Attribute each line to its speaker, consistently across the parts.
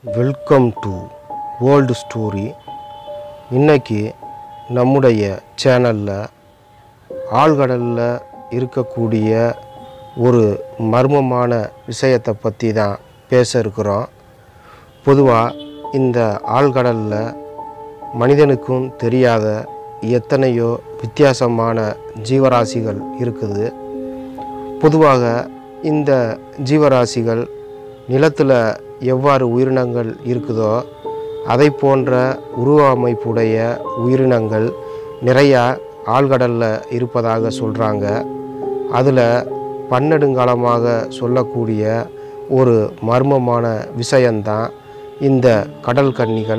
Speaker 1: welcome to world story இன்னைக்கு நம்முடைய சேனலில் ஆழ்கடலில் இருக்கக்கூடிய ஒரு மர்மமான விஷயத்தை பற்றி தான் பேச இருக்கிறோம் பொதுவாக இந்த ஆழ்கடலில் மனிதனுக்கும் தெரியாத எத்தனையோ வித்தியாசமான ஜீவராசிகள் இருக்குது பொதுவாக இந்த ஜீவராசிகள் நிலத்தில் எவ்வாறு உயிரினங்கள் இருக்குதோ அதை போன்ற உருவ அமைப்புடைய உயிரினங்கள் நிறையா ஆழ்கடலில் இருப்பதாக சொல்கிறாங்க அதில் பன்னெடுங்காலமாக சொல்லக்கூடிய ஒரு மர்மமான விஷயந்தான் இந்த கடல் கன்னிகள்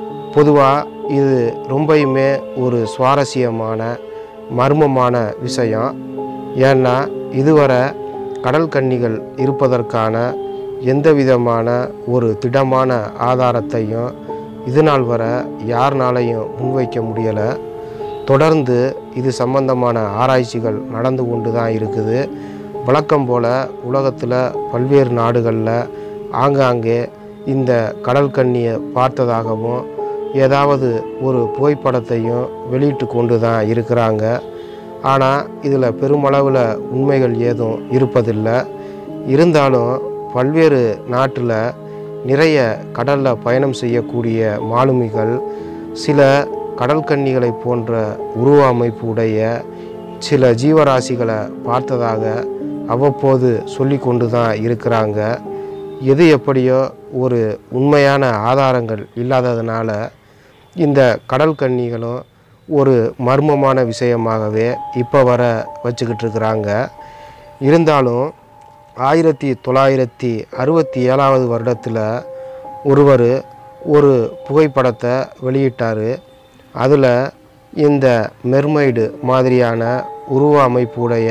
Speaker 1: பொதுவாக இது ரொம்பயுமே ஒரு சுவாரஸ்யமான மர்மமான விஷயம் ஏன்னா இதுவரை கடல் கன்னிகள் இருப்பதற்கான எந்த விதமான ஒரு திடமான ஆதாரத்தையும் இது நாள் வரை யாருனாலையும் முன்வைக்க முடியலை தொடர்ந்து இது சம்பந்தமான ஆராய்ச்சிகள் நடந்து கொண்டு தான் இருக்குது வழக்கம் போல் உலகத்தில் பல்வேறு நாடுகளில் ஆங்காங்கே இந்த கடல் கன்னியை பார்த்ததாகவும் ஏதாவது ஒரு புகைப்படத்தையும் வெளியிட்டு கொண்டு தான் இருக்கிறாங்க ஆனால் இதில் பெருமளவில் உண்மைகள் ஏதும் இருப்பதில்லை இருந்தாலும் பல்வேறு நாட்டில் நிறைய கடலில் பயணம் செய்யக்கூடிய மாலுமிகள் சில கடல்கன்னிகளை போன்ற உருவ அமைப்பு உடைய சில ஜீவராசிகளை பார்த்ததாக அவ்வப்போது சொல்லி கொண்டு தான் இருக்கிறாங்க எது எப்படியோ ஒரு உண்மையான ஆதாரங்கள் இல்லாததுனால இந்த கடல் கன்னிகளும் ஒரு மர்மமான விஷயமாகவே இப்போ வர வச்சுக்கிட்டு இருக்கிறாங்க இருந்தாலும் ஆயிரத்தி தொள்ளாயிரத்தி அறுபத்தி ஏழாவது வருடத்தில் ஒருவர் ஒரு புகைப்படத்தை வெளியிட்டார் அதில் இந்த மெர்மைடு மாதிரியான உருவ அமைப்புடைய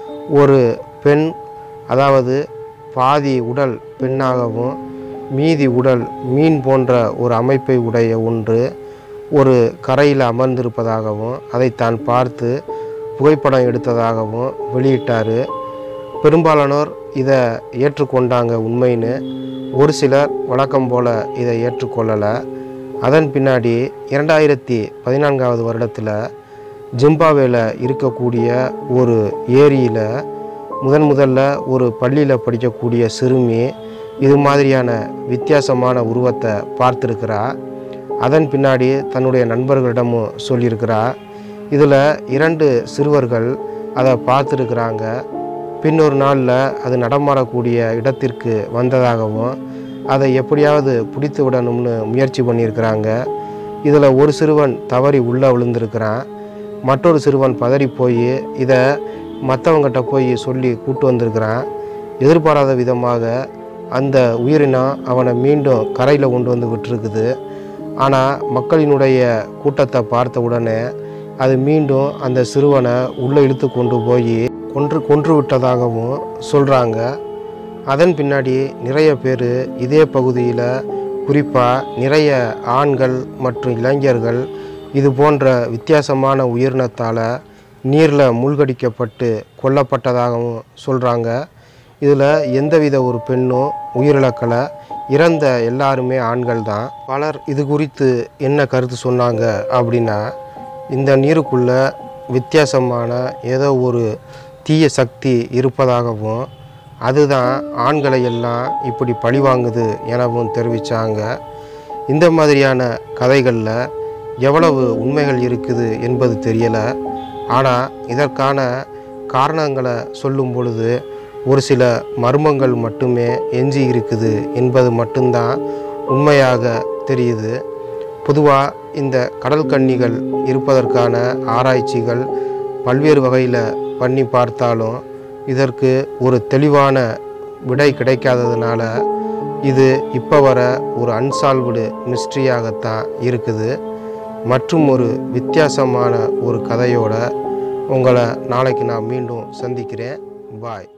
Speaker 1: ஒரு பெண் அதாவது பாதி உடல் பெண்ணாகவும் மீதி உடல் மீன் போன்ற ஒரு அமைப்பை உடைய ஒன்று ஒரு கரையில் அமர்ந்திருப்பதாகவும் அதை தான் பார்த்து புகைப்படம் எடுத்ததாகவும் வெளியிட்டார் பெரும்பாலானோர் இதை ஏற்றுக்கொண்டாங்க உண்மைன்னு ஒரு சிலர் வழக்கம் போல் இதை ஏற்றுக்கொள்ளலை அதன் பின்னாடி இரண்டாயிரத்தி பதினான்காவது வருடத்தில் ஜிம்பாவேல இருக்கக்கூடிய ஒரு ஏரியில் முதன் முதல்ல ஒரு பள்ளியில் படிக்கக்கூடிய சிறுமி இது மாதிரியான வித்தியாசமான உருவத்தை பார்த்துருக்கிறா அதன் பின்னாடி தன்னுடைய நண்பர்களிடமும் சொல்லியிருக்கிறா இதில் இரண்டு சிறுவர்கள் அதை பார்த்துருக்குறாங்க பின்னொரு நாளில் அது நடமாடக்கூடிய இடத்திற்கு வந்ததாகவும் அதை எப்படியாவது பிடித்து விடணும்னு முயற்சி பண்ணியிருக்கிறாங்க இதில் ஒரு சிறுவன் தவறி உள்ளே விழுந்திருக்கிறான் மற்றொரு சிறுவன் பதறி போய் இதை மற்றவங்கிட்ட போய் சொல்லி கூட்டு வந்திருக்கிறான் எதிர்பாராத விதமாக அந்த உயிரினம் அவனை மீண்டும் கரையில் கொண்டு வந்து விட்டுருக்குது ஆனால் மக்களினுடைய கூட்டத்தை பார்த்த உடனே அது மீண்டும் அந்த சிறுவனை உள்ளே இழுத்து கொண்டு போய் கொன்று கொன்று விட்டதாகவும் சொல்கிறாங்க அதன் பின்னாடி நிறைய பேர் இதே பகுதியில் குறிப்பாக நிறைய ஆண்கள் மற்றும் இளைஞர்கள் இது போன்ற வித்தியாசமான உயிரினத்தால் நீரில் மூழ்கடிக்கப்பட்டு கொல்லப்பட்டதாகவும் சொல்கிறாங்க இதில் எந்தவித ஒரு பெண்ணும் உயிரிழக்கலை இறந்த எல்லாருமே ஆண்கள் தான் பலர் இது குறித்து என்ன கருத்து சொன்னாங்க அப்படின்னா இந்த நீருக்குள்ள வித்தியாசமான ஏதோ ஒரு தீய சக்தி இருப்பதாகவும் அதுதான் ஆண்களை எல்லாம் இப்படி பழிவாங்குது எனவும் தெரிவித்தாங்க இந்த மாதிரியான கதைகளில் எவ்வளவு உண்மைகள் இருக்குது என்பது தெரியலை ஆனால் இதற்கான காரணங்களை சொல்லும் பொழுது ஒரு சில மர்மங்கள் மட்டுமே எஞ்சி இருக்குது என்பது மட்டும்தான் உண்மையாக தெரியுது பொதுவாக இந்த கடல் கன்னிகள் இருப்பதற்கான ஆராய்ச்சிகள் பல்வேறு வகையில் பண்ணி பார்த்தாலும் இதற்கு ஒரு தெளிவான விடை கிடைக்காததுனால இது இப்போ வர ஒரு அன்சால்வ்டு மிஸ்ட்ரியாகத்தான் இருக்குது மற்றும் ஒரு வித்தியாசமான ஒரு கதையோட உங்களை நாளைக்கு நான் மீண்டும் சந்திக்கிறேன் பாய்